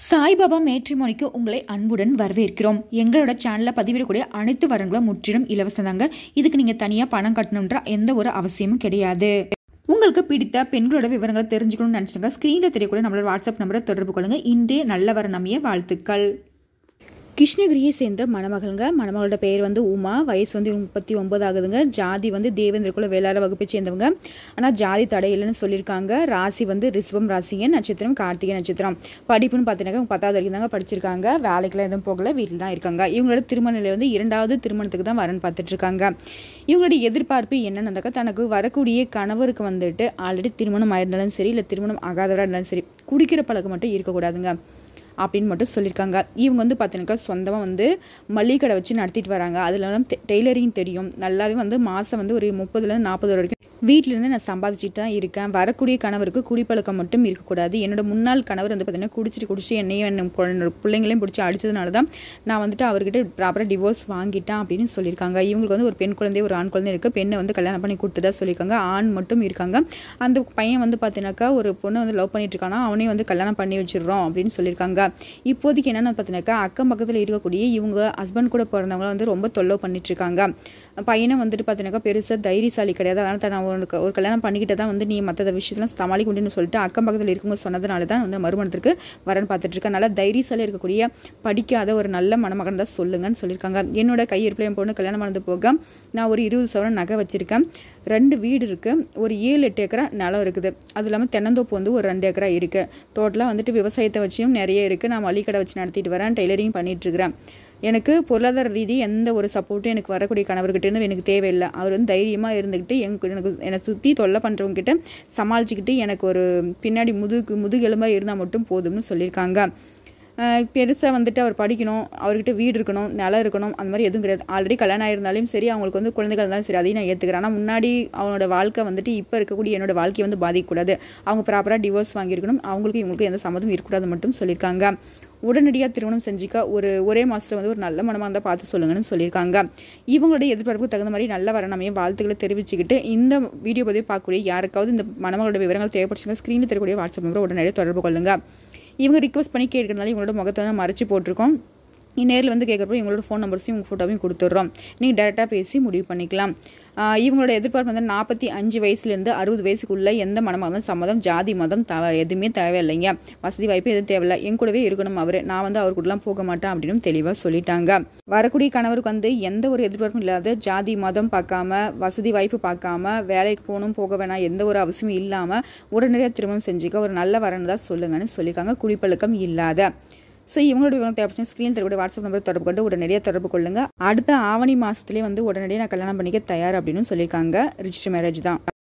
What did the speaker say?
சாய்பாபா மேட்ரிமோனிக்கு உங்களை அன்புடன் வரவேற்கிறோம் எங்களோட சேனலில் பதிவிடக்கூடிய அனைத்து வரங்களும் முற்றிலும் இலவசம் தாங்க இதுக்கு நீங்கள் தனியாக பணம் கட்டணுன்ற எந்த ஒரு அவசியமும் கிடையாது உங்களுக்கு பிடித்த பெண்களோட விவரங்களை தெரிஞ்சுக்கணும்னு நினச்சிங்க ஸ்க்ரீனில் தெரியக்கூடிய நம்மளோட வாட்ஸ்அப் நம்பரை தொடர்பு கொள்ளுங்க இன்றே நல்ல வர நம்பிய வாழ்த்துக்கள் கிருஷ்ணகிரியை சேர்ந்த மணமகள்ங்க மணமகளோட பெயர் வந்து உமா வயசு வந்து முப்பத்தி ஒன்பது ஆகுதுங்க ஜாதி வந்து தேவேந்திரகுல வேளாள வகுப்பை சேர்ந்தவங்க ஆனால் ஜாதி தடை இல்லைன்னு சொல்லியிருக்காங்க ராசி வந்து ரிஷபம் ராசிங்க நட்சத்திரம் கார்த்திகை நட்சத்திரம் படிப்புன்னு பார்த்தீங்கன்னா பத்தாவது வரைக்கும் தாங்க படிச்சிருக்காங்க வேலைக்கெல்லாம் எதுவும் போகல வீட்டில் தான் இருக்காங்க இவங்களோட திருமண நிலை வந்து இரண்டாவது திருமணத்துக்கு தான் வரன்னு பார்த்துட்டு இருக்காங்க இவங்களுடைய எதிர்பார்ப்பு என்னன்னாக்கா தனக்கு வரக்கூடிய கணவருக்கு வந்துட்டு ஆல்ரெடி திருமணம் ஆயிருந்தாலும் சரி இல்லை திருமணம் ஆகாதவராக இருந்தாலும் சரி குடிக்கிற பழக்கம் மட்டும் இருக்கக்கூடாதுங்க அப்படின்னு மட்டும் சொல்லியிருக்காங்க இவங்க வந்து பார்த்தீங்கன்னாக்கா சொந்தமாக வந்து மளிகை கடை வச்சு நடத்திட்டு வராங்க அதில் டெய்லரிங் தெரியும் நல்லாவே வந்து மாதம் வந்து ஒரு முப்பதுலேருந்து நாற்பது வரைக்கும் வீட்டிலேருந்து நான் சம்பாதிச்சுட்டு தான் இருக்கேன் வரக்கூடிய கணவருக்கு குடிப்பழக்கம் மட்டும் இருக்கக்கூடாது என்னோட முன்னாள் கணவர் வந்து பார்த்தீங்கன்னா குடிச்சிட்டு குடிச்சு என்னையும் என்னோட பிள்ளைங்களையும் பிடிச்சி அடிச்சதுனால தான் நான் வந்துட்டு அவர்கிட்ட ப்ராப்பராக டிவோர்ஸ் வாங்கிட்டேன் அப்படின்னு சொல்லியிருக்காங்க இவங்களுக்கு வந்து ஒரு பெண் குழந்தை ஒரு ஆண் குழந்தை இருக்குது பெண்ணை வந்து கல்யாணம் பண்ணி கொடுத்துட்டா சொல்லியிருக்காங்க ஆண் மட்டும் இருக்காங்க அந்த பையன் வந்து பார்த்தீங்கன்னாக்கா ஒரு பொண்ணை வந்து லவ் பண்ணிட்டு இருக்கானா அவனையும் வந்து கல்யாணம் பண்ணி வச்சிடுறோம் அப்படின்னு சொல்லியிருக்காங்க இப்போதைக்கு என்னென்னு பார்த்தீங்கன்னாக்கா அக்கம் பக்கத்தில் இருக்கக்கூடிய இவங்க ஹஸ்பண்ட் கூட பிறந்தவங்கள வந்து ரொம்ப தொல்லை பண்ணிட்டு இருக்காங்க பையனை வந்துட்டு பார்த்தீங்கன்னாக்கா பெருசாக தைரியசாலி கிடையாது அதனால தான் நான் உனக்கு ஒரு கல்யாணம் பண்ணிக்கிட்டு தான் வந்து நீ மற்ற விஷயத்தெல்லாம் சமாளிக்க முடியும்னு சொல்லிட்டு அக்கம் பக்கத்தில் இருக்கவங்க சொன்னதுனால தான் வந்து மறுமணத்திற்கு வரன்னு பார்த்துட்டு இருக்கேன் நல்லா தைரியசாலி இருக்கக்கூடிய படிக்காத ஒரு நல்ல மணமகன் தான் சொல்லுங்கன்னு சொல்லியிருக்காங்க என்னோட கையிருப்பில் என் பொண்ணு கல்யாணம் பண்ணது போக நான் ஒரு இருபது சவரம் நகை வச்சிருக்கேன் ரெண்டு வீடு இருக்குது ஒரு ஏழு எட்டு ஏக்கரா நிலம் இருக்குது அது இல்லாமல் தென்னந்தோப்பு வந்து ஒரு ரெண்டு ஏக்கரா இருக்குது டோட்டலாக வந்துட்டு விவசாயத்தை வச்சியும் நிறைய இருக்குது நான் மளிகை கடை வச்சு நடத்திட்டு வரேன் டெய்லரிங் பண்ணிட்டு இருக்கிறேன் எனக்கு பொருளாதார ரீதி எந்த ஒரு சப்போர்ட்டும் எனக்கு வரக்கூடிய கணவர்கிட்ட எனக்கு தேவையில்லை அவர் வந்து தைரியமாக இருந்துக்கிட்டு எனக்கு எனக்கு என்னை சுற்றி தொல்லை பண்ணுறவங்க கிட்ட சமாளிச்சுக்கிட்டு எனக்கு ஒரு பின்னாடி முதுகு முதுகெலும்பாக இருந்தால் மட்டும் போதும்னு சொல்லியிருக்காங்க பெருசாக வந்துட்டு அவர் படிக்கணும் அவர்கிட்ட வீடு இருக்கணும் நிலம் இருக்கணும் அந்த மாதிரி எதுவும் கிடையாது ஆல்ரெடி கல்யாணம் ஆயிருந்தாலும் சரி அவங்களுக்கு வந்து குழந்தைகள் இருந்தாலும் சரி அதையும் நான் ஏற்றுக்கிறேன் ஆனால் முன்னாடி அவனோட வாழ்க்கை வந்துட்டு இப்போ இருக்கக்கூடிய என்னோட வாழ்க்கையை வந்து பாதிக்கக்கூடாது அவங்க ப்ராப்பராக டிவோர்ஸ் வாங்கியிருக்கணும் அவங்களுக்கு இவங்களுக்கு எந்த சம்மதம் இருக்கக்கூடாது மட்டும் சொல்லியிருக்காங்க உடனடியாக திருமணம் செஞ்சுக்க ஒரு ஒரே மாதத்தில் வந்து ஒரு நல்ல மனமாக இருந்தால் பார்த்து சொல்லுங்கன்னு சொல்லியிருக்காங்க இவங்களுடைய எதிர்பார்ப்புக்கு தகுந்த மாதிரி நல்ல வரணமையை வாழ்த்துக்களை தெரிவிச்சுக்கிட்டு இந்த வீடியோ பதிவு பார்க்கக்கூடிய யாருக்காவது இந்த மணமகளோட விவரங்கள் தேவைப்படுச்சுங்க ஸ்க்ரீனில் தெரியக்கூடிய வாட்ஸ்அப் நம்பர் உடனடியாக தொடர்பு கொள்ளுங்க இவங்க ரிக்வஸ்ட் பண்ணி கேட்கறதுனால இவங்களோட முகத்தை வந்து மறைச்சி போட்டிருக்கோம் நேரில் வந்து கேட்குறப்போ இவங்களோட ஃபோன் நம்பர்ஸையும் உங்கள் ஃபோட்டோவையும் கொடுத்துட்றோம் நீங்கள் டேரெக்டாக பேசி முடிவு பண்ணிக்கலாம் இவங்களோட எதிர்பார்ப்பு வந்து நாற்பத்தி அஞ்சு வயசுலேருந்து அறுபது வயசுக்குள்ள எந்த மனமாகவும் சம்மதம் ஜாதி மதம் த எதுவுமே தேவையில்லைங்க வசதி வாய்ப்பு எதுவும் தேவையில்லை என் கூடவே இருக்கணும் அவர் நான் வந்து அவர் கூடலாம் போக மாட்டேன் அப்படின்னு தெளிவாக சொல்லிட்டாங்க வரக்கூடிய கணவருக்கு வந்து எந்த ஒரு எதிர்பார்ப்பும் இல்லாத ஜாதி மதம் பார்க்காம வசதி வாய்ப்பு பார்க்காம வேலைக்கு போகணும் போக வேணாம் எந்த ஒரு அவசியமும் இல்லாமல் உடனடியாக திருமணம் செஞ்சுக்க ஒரு நல்ல வரன் தான் சொல்லுங்கன்னு சொல்லியிருக்காங்க குடிப்பழக்கம் இல்லாத ஸோ இவங்களோட விவரம் தேவைப்படும் ஸ்க்ரீன் தரக்கூடிய வாட்ஸ்அப் நம்பர் தொடர்பு கொண்டு உடனடியாக தொடர்பு கொள்ளுங்க அடுத்த ஆவணி மாதத்துலேயே வந்து உடனடியாக நான் கல்யாணம் பண்ணிக்க தயார் அப்படின்னு சொல்லியிருக்காங்க ரிஜிஸ்டர் மேரேஜ் தான்